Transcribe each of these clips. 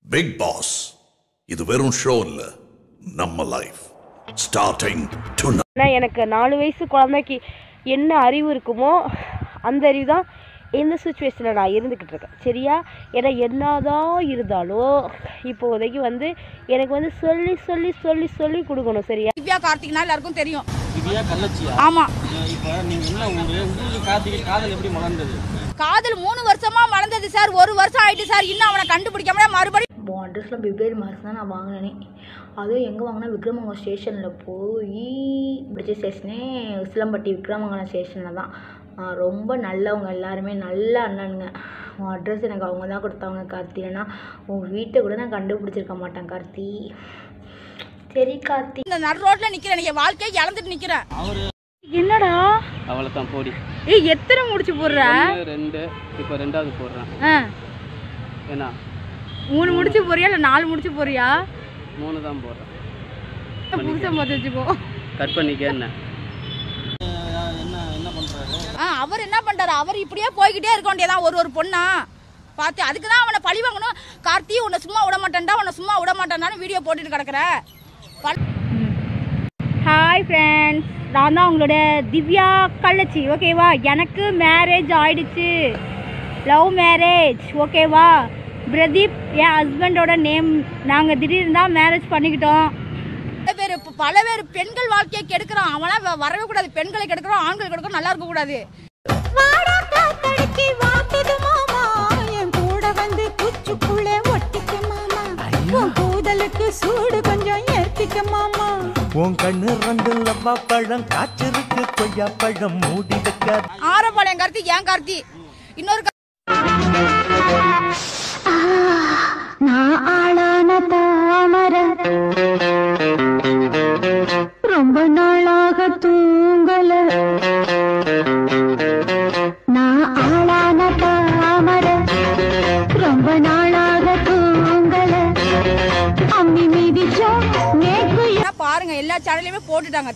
Big pass இது வெறும் show இல்ல நம்ம லைஃப் ஸ்டார்டிங் டு ஆனால் எனக்கு நாலு வயசு குழந்தைக்கு என்ன அறிவு இருக்குமோ அந்த அறிவு தான் இந்த சுச்சுவேஷனில் நான் இருந்துக்கிட்டு இருக்கேன் சரியா ஏன்னா என்னதான் இருந்தாலும் இப்போதைக்கு வந்து எனக்கு வந்து சொல்லி சொல்லி சொல்லி சொல்லி கொடுக்கணும் சரியா திவ்யா கார்த்திக்னா எல்லாருக்கும் தெரியும் திவ்யா கள்ளச்சியா ஆமா இப்போ நீங்க என்ன ஊரு உங்களுக்கு கார்த்திகை காதல் எப்படி மலர்ந்தது காதல் மூணு வருஷமா மறந்தது சார் ஒரு வருஷம் ஆயிட்டு சார் இன்னும் அவனை கண்டுபிடிக்காம மறுபடியும் உன் அட்ரஸில் பிப்ரவரி மாதம் தான் நான் வாங்கினேனே அதுவும் எங்கே வாங்கினா விக்ரமங்கலம் ஸ்டேஷனில் போய் பிடிச்ச ஸ்டேஷனே உசிலம்பட்டி விக்ரமங்கலம் ஸ்டேஷனில் தான் ஆ, ரொம்ப நல்லவங்க எல்லாருமே நல்ல அண்ணனுங்க உன் அட்ரஸ் எனக்கு அவங்க தான் கொடுத்தாங்க கார்த்தி இல்லைன்னா உன் வீட்டை கூட நான் கண்டுபிடிச்சிருக்க மாட்டேன் கார்த்தி சரி கார்த்தி இந்த நடு ரோட்ல நிக்கிறேன் என் வாழ்க்கையை இழந்துட்டு நிக்கிறேன் அவரு என்னடா அவளை தான் போடி ஏய் எத்தனை முடிச்சு போடுற ஒன்று ரெண்டு இப்போ ரெண்டாவது போடுறேன் ஏன்னா மூணு முடிச்சு போறியா இல்லை நாலு முடிச்சு போறியா மூணு தான் போடுறேன் புதுசாக பார்த்து வச்சுக்கோ கட் பண்ணிக்க என்ன என்ன என்ன பண்றாரு ஆ, அவர் என்ன பண்றாரு அவர் இப்படியே போய்கிட்டே இருக்க வேண்டியதான் ஒரு ஒரு பொண்ணா பார்த்து அதுக்கு தான் அவனை பழி வாங்கணும் கார்த்தி உன்னை சும்மா விட மாட்டேன்டா உன்னை சும்மா விட மாட்டேன்டான்னு வீடியோ போட்டுட்டு கிடக்குற பழி- ஹாய் ஃப்ரெண்ட்ஸ் நான் தான் உங்களோட திவ்யா கள்ளச்சி ஓகேவா எனக்கு மேரேஜ் ஆயிடுச்சு லவ் மேரேஜ் ஓகேவா பிரதீப் என் ஹஸ்பண்டோட நேம் நாங்கள் திடீர்னு தான் மேரேஜ் பண்ணிக்கிட்டோம் பல பேர் பல பேர் பெண்கள் வாழ்க்கையை கெடுக்கிறான் அவனா வ- வரவே கூடாது பெண்களை கெடுக்கிறோம் ஆண்கள் கெடுக்கிறோம் நல்லா இருக்க கூடாது என் கூட வந்து குச்சுக்குள்ளே ஒட்டிக்க மாமா உன் கூதலுக்கு சூடு கொஞ்சம் ஏத்திக்க மாமா உன் கண்ணு ரெண்டு லவ்வா பழம் காய்ச்சிருக்கு கொய்யா பழம் மூடி வைக்காத ஆரப்பாளையம் கார்த்தி ஏன் கார்த்தி இன்னொரு கா- நான் ஆளான தாமர ரொம்ப நாளாக தூங்கல நான் ஆளான தாமர ரொம்ப நாளாக தூங்கல அம்மி மிதிச்சா நேக்கு ஆனா பாருங்க எல்லா சேனல்லையுமே போட்டுட்டாங்க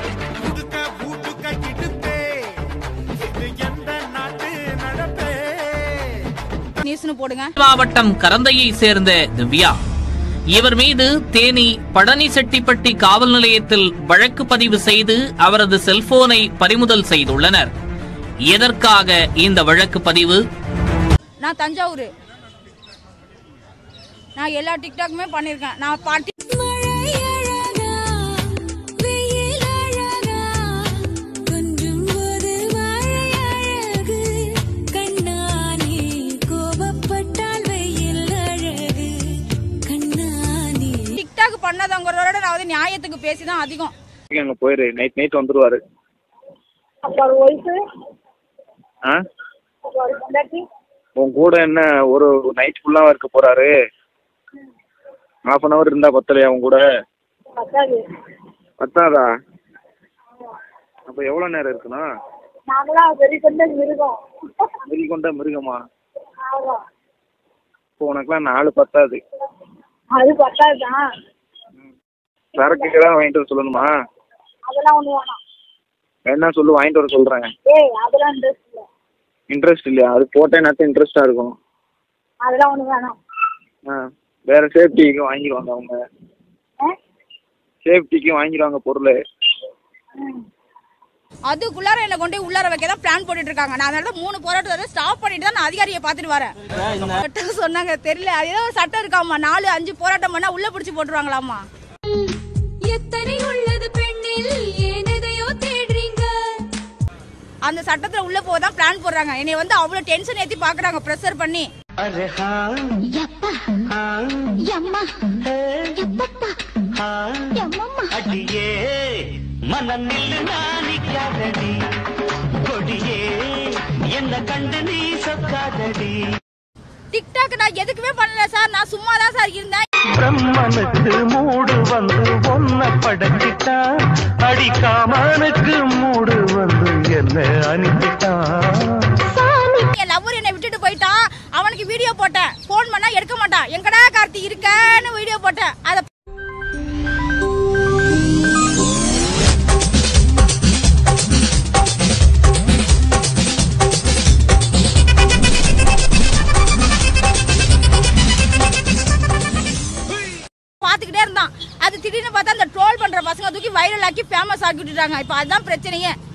நியூஸ்னு போடுங்க மாவட்டம் கரந்தையை சேர்ந்த திவ்யா இவர் மீது தேனி பழனிசெட்டிப்பட்டி காவல் நிலையத்தில் வழக்கு பதிவு செய்து அவரது செல்போனை பறிமுதல் செய்துள்ளனர் எதற்காக இந்த வழக்கு பதிவு நான் தஞ்சாவூர் நான் எல்லா டிக்டாக்குமே பண்ணியிருக்கேன் நான் பாட்டி டிக்டாக் பண்ணாதவங்களோட நான் வந்து நியாயத்துக்கு பேசிதான் அதிகம் அங்க போயிரு நைட் நைட் வந்துருவாரு ஆ உன் கூட என்ன ஒரு நைட் ஃபுல்லா இருக்க போறாரு ஹாஃப் அன் அவர் இருந்தா பத்தலையா உன் கூட பத்தாதா அப்ப எவ்வளவு நேரம் இருக்கணும் மிருகம் கொண்ட மிருகமா இப்போ உனக்குலாம் நாலு பத்தாது அது பத்தாதுதான் சரக்கு தான் வாங்கிட்டு வர சொல்லணுமா அதெல்லாம் ஒண்ணு வேணாம் என்ன சொல்லு வாங்கிட்டு வர சொல்றேன் ஏய் அதெல்லாம் இன்ட்ரெஸ்ட் இல்லை இன்ட்ரெஸ்ட் இல்லையா அது போட்டேன்னாச்சும் இன்ட்ரெஸ்டா இருக்கும் அதெல்லாம் ஒண்ணு வேணாம் ஆ வேற சேஃப்டிக்கு வாங்கிடுவாங்க அவங்க ஆ? சேஃப்டிக்கு வாங்கிடுவாங்க பொருள் அதுக்குள்ளார என்ன கொண்டு போய் உள்ளார வைக்க தான் பிளான் போட்டுட்டு இருக்காங்க நான் அதனால தான் மூணு போராட்டத்தை ஸ்டாப் பண்ணிட்டு தான் நான் அதிகாரியை பார்த்துட்டு வரேன் சட்டம் சொன்னாங்க தெரியல அது ஏதோ ஒரு சட்டம் இருக்காமா நாலு அஞ்சு போராட்டம் பண்ணா உள்ள பிடிச்சி போட்டுருவாங்களாமா எத்தனை உள்ளது பெண்ணில் ஏனதையோ தேடுறீங்க அந்த சட்டத்துல உள்ள போக தான் பிளான் போடுறாங்க என்னை வந்து அவ்வளவு டென்ஷன் ஏத்தி பாக்குறாங்க ப்ரெஷர் பண்ணி எப்பா எம்மா எப்பப்பா எம்மம்மா அடியே மனம் நில்லு நாணிக்காதடி கொடியே என்ன கண்டு நீ சொக்காதடி டிக்டாக் நான் எதுக்குமே பண்ணல சார் நான் சும்மா தான் சார் இருந்தேன் பிரம்மனுக்கு மூடு வந்து ஒன்ன படைச்சிட்டான் அடிக்காமனுக்கு மூடு வந்து என்ன அனுப்பிட்டான் என் லவ்வர் என்னை விட்டுட்டு போயிட்டான் அவனுக்கு வீடியோ போட்டேன் ஃபோன் பண்ணா எடுக்க மாட்டான் எங்கடா கார்த்தி இருக்கன்னு வீடியோ போட்டேன் அதை இருந்தான் அது திடீர்னு பார்த்தா அந்த ட்ரோல் பண்ற பசங்க தூக்கி வைரல் ஆக்கி ஃபேமஸ் ஆக்கி விட்டுட்டாங்க இப்போ அதுதான் பிரச்சனையே